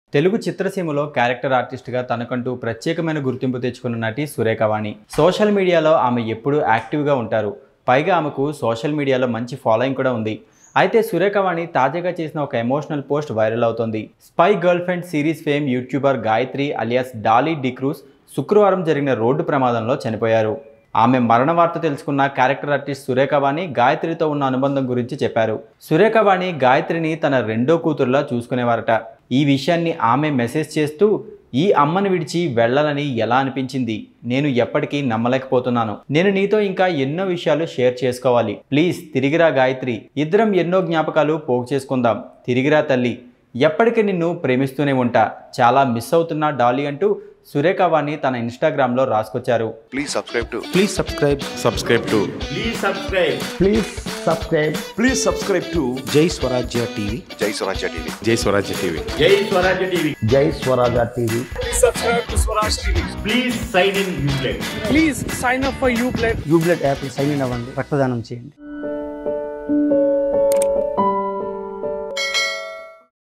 తెలుగు చిత్రసీమలో క్యారెక్టర్ ఆర్టిస్ట్గా తనకంటూ ప్రత్యేకమైన గుర్తింపు తెచ్చుకున్న నటి సురేఖవాణి సోషల్ మీడియాలో ఆమె ఎప్పుడూ యాక్టివ్గా ఉంటారు పైగా ఆమెకు సోషల్ మీడియాలో మంచి ఫాలోయింగ్ కూడా ఉంది అయితే సురేఖవాణి తాజాగా చేసిన ఒక ఎమోషనల్ పోస్ట్ వైరల్ అవుతోంది spy girl friend series fame YouTuber Gayatri alias Dolly D'Cruz శుక్రవారం జరిగిన రోడ్డు ప్రమాదంలో చనిపోయారు ఆమె మరణ వార్త తెలుసుకున్న క్యారెక్టర్ ఆర్టిస్ట్ సురేఖవాణి గాయత్రితో ఉన్న అనుబంధం గురించి చెప్పారు సురేఖవాణి గాయత్రిని తన రెండో కూతురులా చూసుకునేవారట ఈ విషయాన్ని ఆమె మెసేజ్ చేస్తూ ఈ అమ్మను విడిచి వెళ్ళాలని ఎలా అనిపించింది నేను ఎప్పటికీ నమ్మలేకపోతున్నాను నేను నీతో ఇంకా ఎన్నో విషయాలు షేర్ చేసుకోవాలి ప్లీజ్ తిరిగిరా గాయత్రి ఇద్దరం ఎన్నో జ్ఞాపకాలు పోగు చేసుకుందాం తిరిగిరా తల్లి ఎప్పటికీ నిన్ను ప్రేమిస్తూనే ఉంటా చాలా మిస్ అవుతున్నా డాలీ అంటూ సురేఖవాణి తన ఇన్స్టాగ్రామ్లో రాసుకొచ్చారు Please subscribe to Please subscribe. Subscribe to Please subscribe. Please subscribe. Please subscribe to Jai Swarajya TV. Jai Swarajya TV. Jai Swarajya TV. Jai Swarajya TV. Jai Swaraja TV. Please sign in Uplay. Please sign up for you play యూబ్లెట్ app sign in అవ్వండి రక్తదానం చేయండి